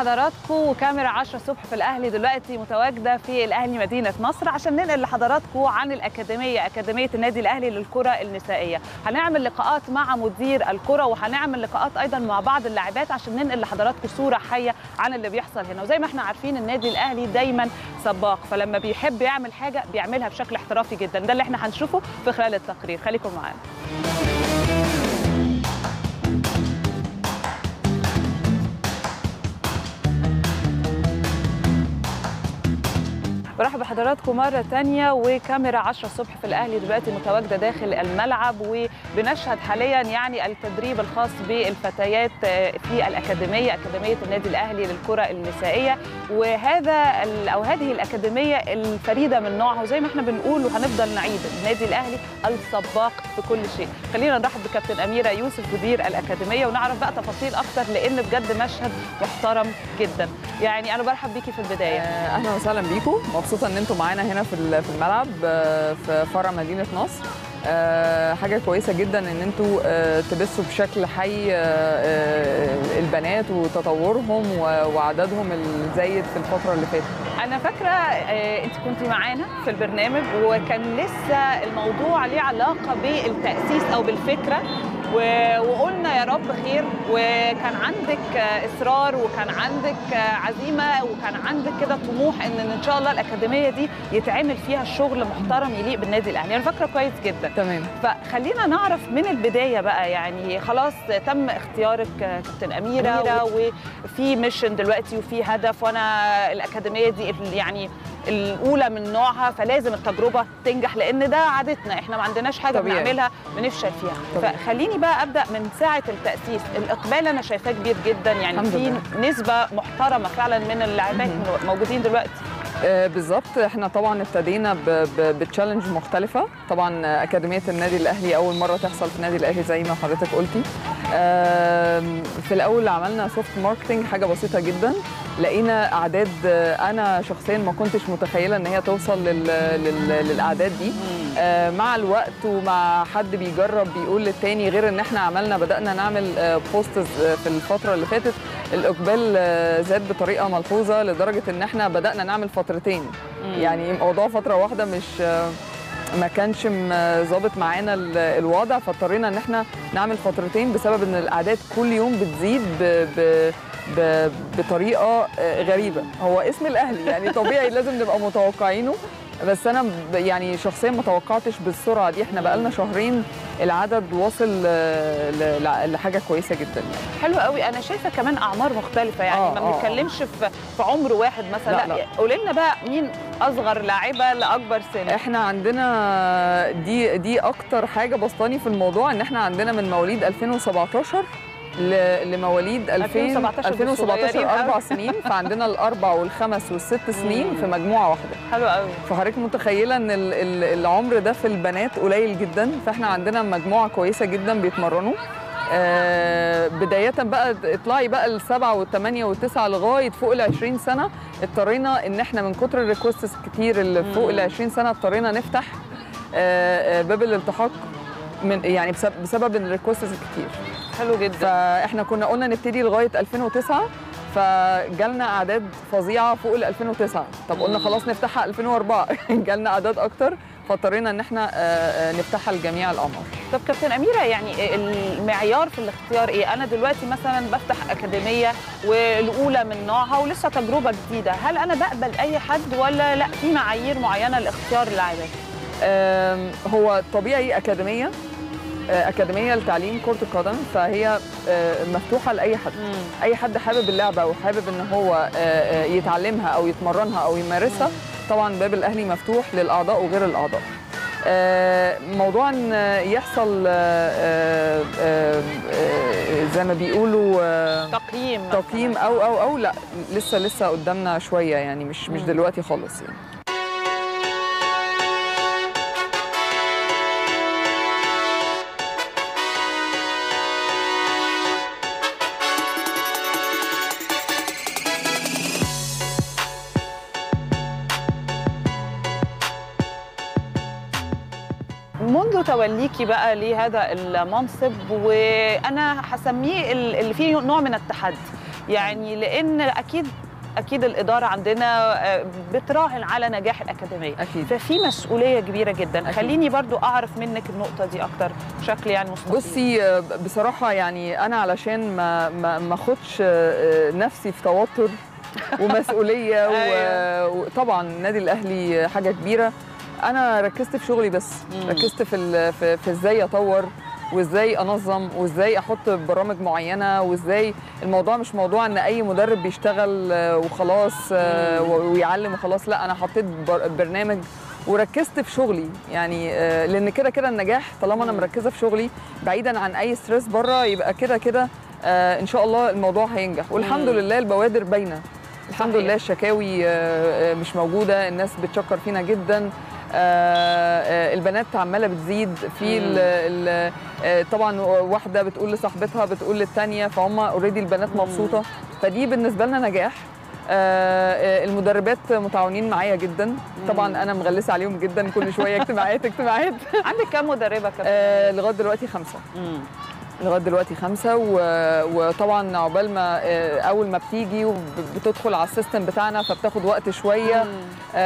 بحضراتكم وكاميرا 10 الصبح في الاهلي دلوقتي متواجده في الاهلي مدينه نصر عشان ننقل لحضراتكم عن الاكاديميه اكاديميه النادي الاهلي للكره النسائيه هنعمل لقاءات مع مدير الكره وهنعمل لقاءات ايضا مع بعض اللاعبات عشان ننقل لحضراتكم صوره حيه عن اللي بيحصل هنا وزي ما احنا عارفين النادي الاهلي دايما سباق فلما بيحب يعمل حاجه بيعملها بشكل احترافي جدا ده اللي احنا هنشوفه في خلال التقرير خليكم معانا برحب بحضراتكم مرة تانية وكاميرا 10 الصبح في الأهلي دلوقتي متواجدة داخل الملعب وبنشهد حاليا يعني التدريب الخاص بالفتيات في الأكاديمية أكاديمية النادي الأهلي للكرة النسائية وهذا أو هذه الأكاديمية الفريدة من نوعها وزي ما احنا بنقول وهنفضل نعيد النادي الأهلي السباق في كل شيء خلينا نرحب بكابتن أميرة يوسف مدير الأكاديمية ونعرف بقى تفاصيل أكتر لأن بجد مشهد محترم جدا يعني أنا برحب بيكي في البداية اهلا وسهلا بيكم مبسوطه ان انتم معانا هنا في في الملعب في فرع مدينه نصر حاجه كويسه جدا ان انتوا تبثوا بشكل حي البنات وتطورهم وعددهم الزايد في الفتره اللي فاتت انا فاكره انت كنت معانا في البرنامج وكان لسه الموضوع ليه علاقه بالتاسيس او بالفكره وقلنا يا رب خير وكان عندك اصرار وكان عندك عزيمه وكان عندك كده طموح ان ان شاء الله الاكاديميه دي يتعمل فيها شغل محترم يليق بالنادي الاهلي انا فاكره كويس جدا تمام فخلينا نعرف من البدايه بقى يعني خلاص تم اختيارك كابتن اميره وفي ميشن دلوقتي وفي هدف وانا الاكاديميه دي يعني الاولى من نوعها فلازم التجربه تنجح لان ده عادتنا احنا ما عندناش حاجه طبيعي. بنعملها بنفشل فيها طبيعي. فخليني بقى ابدا من ساعه التاسيس الاقبال انا شايفاه كبير جدا يعني الحمد في لله. نسبه محترمه فعلا من اللاعبات موجودين دلوقتي آه، بالظبط احنا طبعا ابتدينا ب- ب- بتشالنج مختلفه طبعا آه، اكاديميه النادي الاهلي اول مره تحصل في النادي الاهلي زي ما حضرتك قلتي آم، في الاول عملنا سوفت ماركتنج حاجه بسيطه جدا لقينا اعداد آه، انا شخصيا ما كنتش متخيله ان هي توصل لل... لل... للاعداد دي آه، مع الوقت ومع حد بيجرب بيقول للتاني غير ان احنا عملنا بدانا نعمل بوستز في الفتره اللي فاتت الاقبال آه، زاد بطريقه ملحوظه لدرجه ان احنا بدانا نعمل فترتين يعني موضوع فتره واحده مش آه، ما كانش م- ظابط معانا ال- الوضع فاضطرينا ان احنا نعمل فترتين بسبب ان الاعداد كل يوم بتزيد ب... ب... ب... بطريقه آه، غريبه هو اسم الاهلي يعني طبيعي لازم نبقى متوقعينه بس انا ب- يعني شخصيا ما توقعتش بالسرعه دي احنا بقالنا شهرين العدد واصل آه، ل- ل- لحاجه كويسه جدا يعني حلو قوي انا شايفه كمان اعمار مختلفه يعني آه، ما آه، بنتكلمش في في عمر واحد مثلا لا، لا, لا. قولي لنا بقى مين اصغر لاعبه لاكبر سن احنا عندنا دي دي اكتر حاجه بسطاني في الموضوع ان احنا عندنا من مواليد 2017 ل- لمواليد 2000 2017 دول صغيرين 2017 أوي. اربع سنين فعندنا الاربع والخمس والست سنين في مجموعه واحده حلو قوي فحضرتك متخيله ان ال- ال- العمر ده في البنات قليل جدا فاحنا عندنا مجموعه كويسه جدا بيتمرنوا آه بداية بقى اطلعي بقى السبعة والثمانية والتسعة لغاية فوق ال 20 سنة اضطرينا ان احنا من كتر الريكوستس كتير اللي فوق ال 20 سنة اضطرينا نفتح آه آه باب الالتحاق من يعني بسبب, بسبب الريكوستس الكتير حلو جدا فاحنا كنا قلنا نبتدي لغايه 2009 فجالنا اعداد فظيعه فوق ال 2009 طب قلنا خلاص نفتحها 2004 جالنا اعداد اكتر فاضطرينا ان احنا آه، آه، نفتحها لجميع الاعمار طب كابتن اميره يعني المعيار في الاختيار ايه انا دلوقتي مثلا بفتح اكاديميه والاولى من نوعها ولسه تجربه جديده هل انا بقبل اي حد ولا لا في معايير معينه لاختيار اللاعبات آم، هو طبيعي اكاديميه آه، اكاديميه لتعليم كره القدم فهي آه، مفتوحه لاي حد اي حد حابب اللعبه او حابب ان هو آه، آه، يتعلمها او يتمرنها او يمارسها طبعا باب الاهلي مفتوح للاعضاء وغير الاعضاء آه، موضوع ان يحصل آه، آه، آه، آه، زي ما بيقولوا آه، تقييم مثلاً. تقييم او او او لا لسه لسه قدامنا شويه يعني مش مش دلوقتي خالص يعني منذ توليكي بقى لهذا المنصب وانا هسميه ال- اللي فيه نوع من التحدي يعني لان اكيد اكيد الاداره عندنا آه، بتراهن على نجاح الاكاديميه اكيد ففي مسؤوليه كبيره جدا أكيد. خليني برضو اعرف منك النقطه دي اكتر بشكل يعني مستفيض بصي آه، بصراحه يعني انا علشان ما ما ما اخدش آه، نفسي في توتر ومسؤوليه أيوة. و- وطبعا النادي الاهلي حاجه كبيره انا ركزت في شغلي بس مم. ركزت في ال- في, في ازاي اطور وازاي انظم وازاي احط برامج معينه وازاي الموضوع مش موضوع ان اي مدرب بيشتغل آه، وخلاص آه، مم. و- ويعلم وخلاص لا انا حطيت بر- برنامج وركزت في شغلي يعني آه، لان كده كده النجاح طالما انا مم. مركزه في شغلي بعيدا عن اي ستريس بره يبقى كده كده آه، ان شاء الله الموضوع هينجح والحمد مم. لله البوادر باينه الحمد صحيح. لله الشكاوي آه، آه، مش موجوده الناس بتشكر فينا جدا آه، آه، البنات عماله بتزيد في مم. ال ال آه، طبعا واحده بتقول لصاحبتها بتقول للثانيه فهم اوريدي البنات مم. مبسوطه فدي بالنسبه لنا نجاح آه، آه، المدربات متعاونين معايا جدا طبعا انا مغلسه عليهم جدا كل شويه اجتماعات اجتماعات عندك كام مدربه كمان آه، لغايه دلوقتي خمسه مم. لغايه دلوقتي خمسه و... وطبعا عقبال ما آه، اول ما بتيجي وبتدخل على السيستم بتاعنا فبتاخد وقت شويه مم.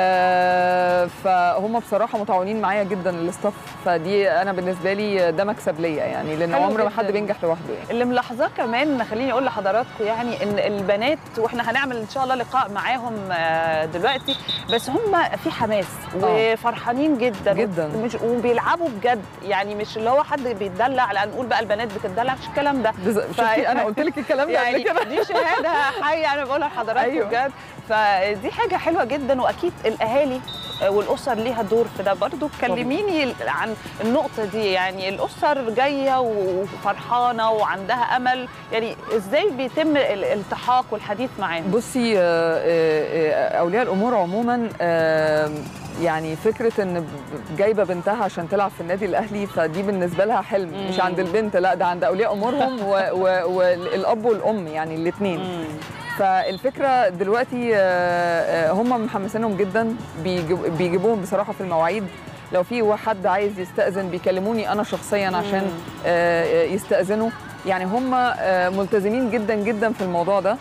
آه، فهم بصراحه متعاونين معايا جدا الاستاف فدي انا بالنسبه لي ده مكسب ليا يعني لان حلو عمر ما حد جداً. بينجح لوحده يعني اللي ملاحظاه كمان خليني اقول لحضراتكم يعني ان البنات واحنا هنعمل ان شاء الله لقاء معاهم آه، دلوقتي بس هم في حماس وفرحانين جدا جداً. ومش وبيلعبوا بجد يعني مش اللي هو حد بيتدلع لا نقول بقى البنات بتتدلع مش الكلام ده بز- شفتي انا قلت لك الكلام ده يعني قبل كده دي شهاده حيه انا بقولها لحضراتكم أيوة. بجد فدي حاجه حلوه جدا واكيد الاهالي والاسر ليها دور في ده برضو كلميني عن النقطه دي يعني الاسر جايه وفرحانه وعندها امل يعني ازاي بيتم الالتحاق والحديث معاهم بصي آه، آه، آه، اولياء الامور عموما آه، يعني فكره ان ب- جايبه بنتها عشان تلعب في النادي الاهلي فدي بالنسبه لها حلم مش مم. عند البنت لا ده عند اولياء امورهم و- و- والاب والام يعني الاثنين مم. فالفكره دلوقتي آه، آه، هم محمسينهم جدا بيجيب- بيجيبوهم بصراحه في المواعيد لو في حد عايز يستأذن بيكلموني انا شخصيا عشان مم. آه، آه، يستأذنوا يعني هم آه، ملتزمين جدا جدا في الموضوع ده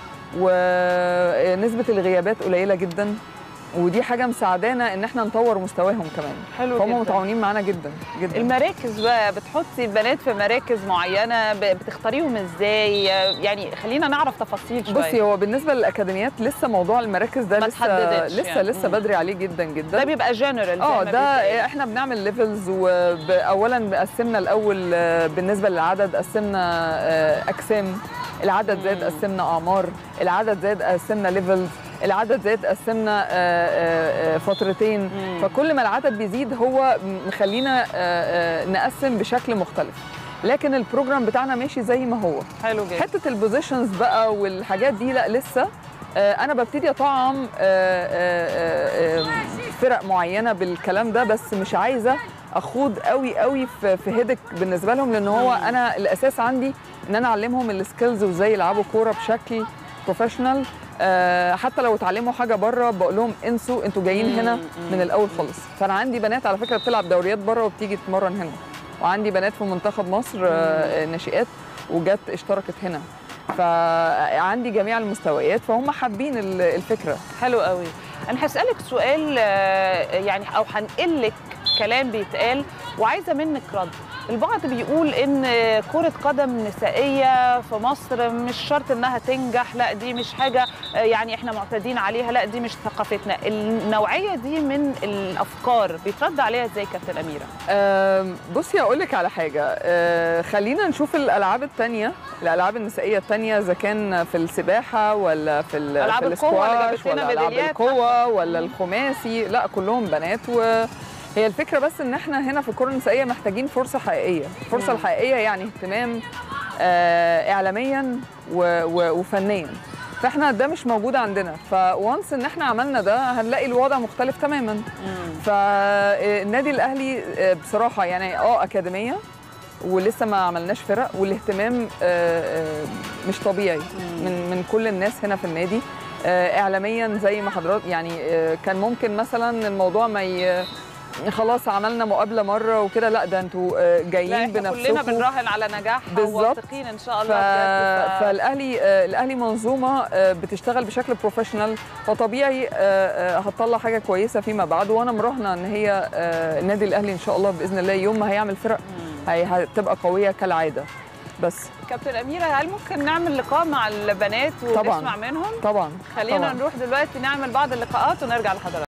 ونسبة الغيابات قليلة جدا ودي حاجة مساعدانا ان احنا نطور مستواهم كمان حلو فهم جدا متعاونين معانا جدا جدا المراكز بقى بتحطي البنات في مراكز معينه ب- بتختاريهم ازاي يعني خلينا نعرف تفاصيل شويه بصي هو بالنسبة للأكاديميات لسه موضوع المراكز ده ما لسه اتحددتش لسه يعني. لسه مم. بدري عليه جدا جدا ده بيبقى جنرال اه ده احنا بنعمل ليفلز واولا قسمنا الاول آه، بالنسبه للعدد قسمنا آه، اقسام العدد زاد مم. قسمنا اعمار العدد زاد قسمنا ليفلز العدد زاد قسمنا آه، آه، آه، فترتين مم. فكل ما العدد بيزيد هو مخلينا آه، آه، نقسم بشكل مختلف لكن البروجرام بتاعنا ماشي زي ما هو حلو جدا حته البوزيشنز بقى والحاجات دي لا لسه آه، انا ببتدي اطعم آه، آه، آه، آه، فرق معينه بالكلام ده بس مش عايزه اخوض قوي قوي في في هيدك بالنسبه لهم لان هو مم. انا الاساس عندي ان انا اعلمهم السكيلز وازاي يلعبوا كوره بشكل بروفيشنال حتى لو اتعلموا حاجه بره بقول لهم انسوا انتوا جايين مم، هنا مم. من الاول خالص فانا عندي بنات على فكره بتلعب دوريات بره وبتيجي تتمرن هنا وعندي بنات في منتخب مصر آه، ناشئات وجت اشتركت هنا فعندي جميع المستويات فهم حابين ال- الفكره حلو قوي انا هسالك سؤال آه، يعني او هنقلك كلام بيتقال وعايزه منك رد البعض بيقول ان كرة قدم نسائية في مصر مش شرط انها تنجح لا دي مش حاجة آه، يعني احنا معتادين عليها لا دي مش ثقافتنا النوعية دي من الافكار بيترد عليها ازاي كابتن اميرة آم، بصي اقول لك على حاجه آه، خلينا نشوف الالعاب التانية الالعاب النسائيه التانية اذا كان في السباحه ولا في ال- ألعاب في القوة اللي الاسكواش جابت لنا ولا العاب ميداليات القوه ولا الخماسي لا كلهم بنات و هي الفكره بس ان احنا هنا في الكره النسائيه محتاجين فرصه حقيقيه الفرصه مم. الحقيقيه يعني اهتمام آه، اعلاميا و- و- وفنيا فاحنا ده مش موجود عندنا فوانس ان احنا عملنا ده هنلاقي الوضع مختلف تماما فالنادي الاهلي آه، بصراحه يعني اه اكاديميه ولسه ما عملناش فرق والاهتمام آه، آه، مش طبيعي من من كل الناس هنا في النادي آه، اعلاميا زي ما حضرتك يعني آه، كان ممكن مثلا الموضوع ما ي- خلاص عملنا مقابله مره وكده لا ده انتوا آه، لا جايين احنا كلنا بنفسكم بنراهن على نجاحها بالظبط. وواثقين ان شاء ف... الله بجد ف... فالاهلي آه، الاهلي منظومه آه، بتشتغل بشكل بروفيشنال فطبيعي آه، آه، هتطلع حاجه كويسه فيما بعد وانا مراهنه ان هي آه، النادي الاهلي ان شاء الله باذن الله يوم ما هيعمل فرق هي هتبقى قويه كالعاده بس كابتن اميره هل ممكن نعمل لقاء مع البنات طبعاً. ونسمع منهم طبعا خلينا طبعاً. نروح دلوقتي نعمل بعض اللقاءات ونرجع لحضرتك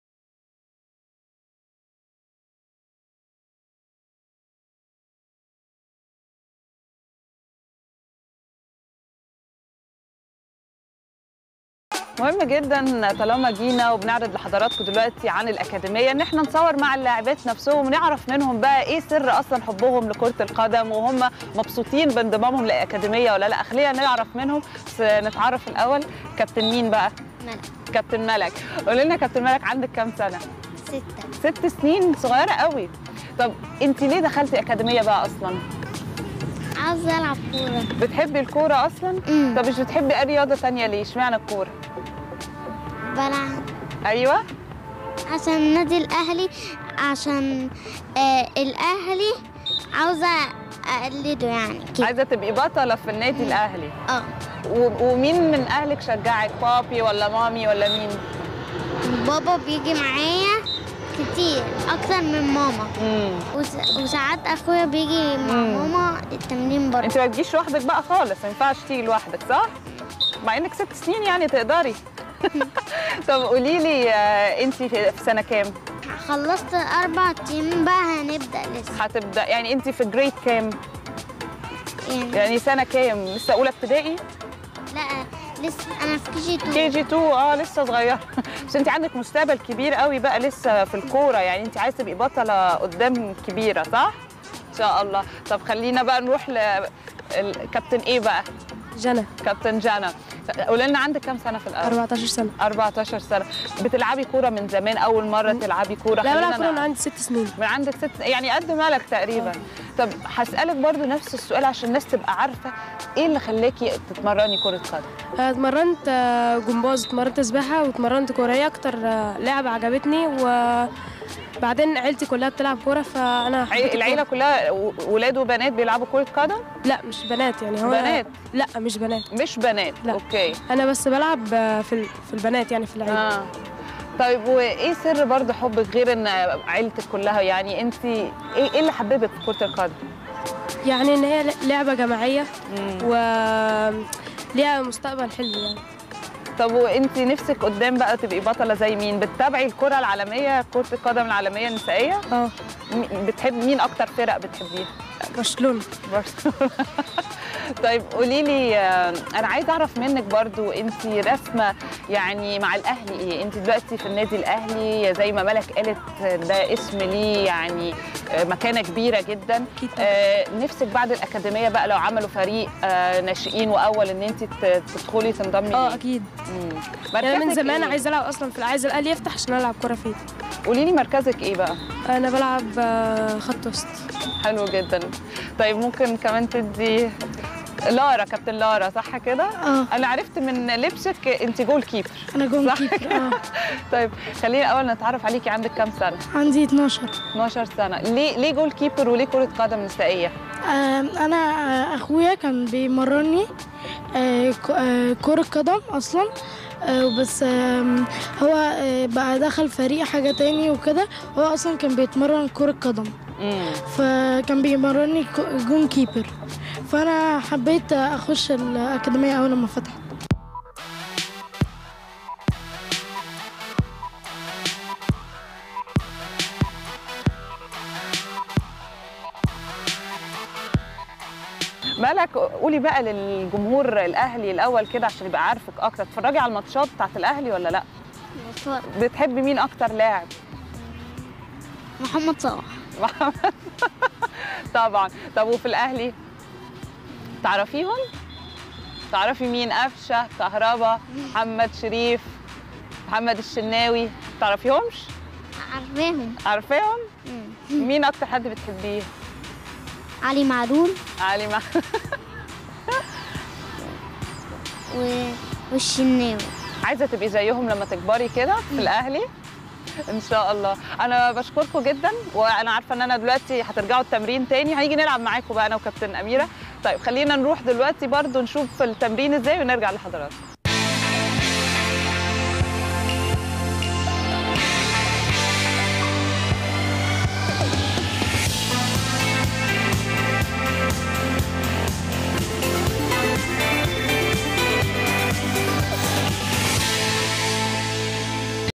مهم جدا طالما جينا وبنعرض لحضراتكم دلوقتي عن الاكاديميه ان احنا نصور مع اللاعبات نفسهم ونعرف منهم بقى ايه سر اصلا حبهم لكره القدم وهم مبسوطين بانضمامهم للاكاديميه ولا لا خلينا نعرف منهم بس نتعرف الاول كابتن مين بقى ملك كابتن ملك قولي لنا كابتن ملك عندك كام سنه ستة ست سنين صغيره قوي طب انت ليه دخلتي اكاديميه بقى اصلا عاوزة ألعب كورة بتحبي الكوره اصلا أمم. طب مش بتحبي اي رياضه تانية ليه اشمعنى الكوره بلعب ايوه عشان النادي الأهلي عشان آه الأهلي عاوزة أقلده يعني كده عايزه تبقي بطله في النادي الاهلي اه و- ومين من اهلك شجعك بابي ولا مامي ولا مين بابا بيجي معايا كتير أكتر من ماما امم وس- وساعات أخويا بيجي مع مم. ماما التمرين برضه انت ما تجيش لوحدك بقى خالص ما ينفعش تيجي لوحدك صح مع انك ست سنين يعني تقدري طب قولي لي انت في في سنه كام خلصت أربع أيام بقى هنبدأ لسه هتبدا يعني انت في جريد كام يعني يعني سنه كام لسه اولى ابتدائي لا لسه أنا في كي جي تو كي جي 2 اه لسه صغيره بس انت عندك مستقبل كبير قوي بقى لسه في الكوره يعني انت عايزه تبقي بطله قدام كبيره صح ان شاء الله طب خلينا بقى نروح ل الكابتن ايه بقى جنى كابتن جانا قولي لنا عندك كام سنه في الاول 14 سنة 14 سنه بتلعبي كوره من زمان اول مره تلعبي كوره لا خلينا بلعب كورة من نعرف. عندي ست سنين من عندك ست يعني قد مالك تقريبا طب هسألك برضو نفس السؤال عشان الناس تبقى عارفة ايه اللي خلاكي تتمرني كرة قدم آه، اتمرنت آه، جمباز اتمرنت سباحة واتمرنت كورة هي أكتر آه، لعبة عجبتني وبعدين عيلتي كلها بتلعب كورة فأنا حبيت عي- العيلة الكورة. كلها و- ولاد وبنات بيلعبوا كرة قدم لا مش بنات يعني هو بنات؟ لا مش بنات مش بنات لا. اوكي أنا بس بلعب آه، في ال- في البنات يعني في العيلة اه طيب وايه سر برضو حبك غير ان عيلتك كلها يعني انت ايه ايه اللي حببك في كرة القدم يعني إن هي لعبة جماعية مم. و ليها مستقبل حلو يعني طب وانت نفسك قدام بقى تبقي بطلة زي مين بتتابعي الكرة العالمية كرة القدم العالمية النسائية اه م- بتحب مين اكتر فرق بتحبيها برشلونة برشلونه طيب قولي لي آه، انا عايزه اعرف منك برضو انت رسمه يعني مع الاهلي ايه انت دلوقتي في النادي الاهلي زي ما ملك قالت ده اسم ليه يعني آه، مكانه كبيره جدا أكيد طبعا. آه، نفسك بعد الاكاديميه بقى لو عملوا فريق آه، ناشئين واول ان انت ت- تدخلي تنضمي اه ليه؟ أكيد مم. يعني من مركزك زمان إيه؟ عايز ألعب أصلا في عايز الأهلي يفتح عشان ألعب كورة فيه قولي لي مركزك ايه بقى أنا بلعب آه، خط وسط حلو جدا طيب ممكن كمان تدي لارا كابتن لارا صح كده؟ اه انا عرفت من لبسك انت جول كيبر انا جون صح كيبر اه طيب خلينا اول نتعرف عليكي عندك كام سنه عندي 12 12 سنه ليه ليه جول كيبر وليه كره قدم نسائيه آم، انا آه، اخويا كان بيمرني آه، ك- آه، كرة قدم اصلا آه، بس آم، هو آه، بقى دخل فريق حاجة تاني وكده هو اصلا كان بيتمرن كرة قدم امم فكان بيمرني ك- جون كيبر فانا حبيت اخش الاكاديمية اول لما فتحت مالك قولي بقى للجمهور الاهلي الاول كده عشان يبقى عارفك اكتر اتفرجي على الماتشات بتاعت الاهلي ولا لا بتفرج. بتحبي مين اكتر لاعب محمد صلاح محمد طبعا طب وفي الاهلي تعرفيهم تعرفي مين قفشه كهربا محمد شريف محمد الشناوي تعرفيهمش عارفاهم عارفاهم مم. مين اكتر حد بتحبيه علي معلول علي مع... و... والشناوي عايزه تبقي زيهم لما تكبري كده في الاهلي ان شاء الله انا بشكركم جدا وانا عارفه ان انا دلوقتي هترجعوا التمرين تاني هنيجي نلعب معاكم بقى انا وكابتن اميره طيب خلينا نروح دلوقتي برضو نشوف التمرين ازاي ونرجع لحضراتكم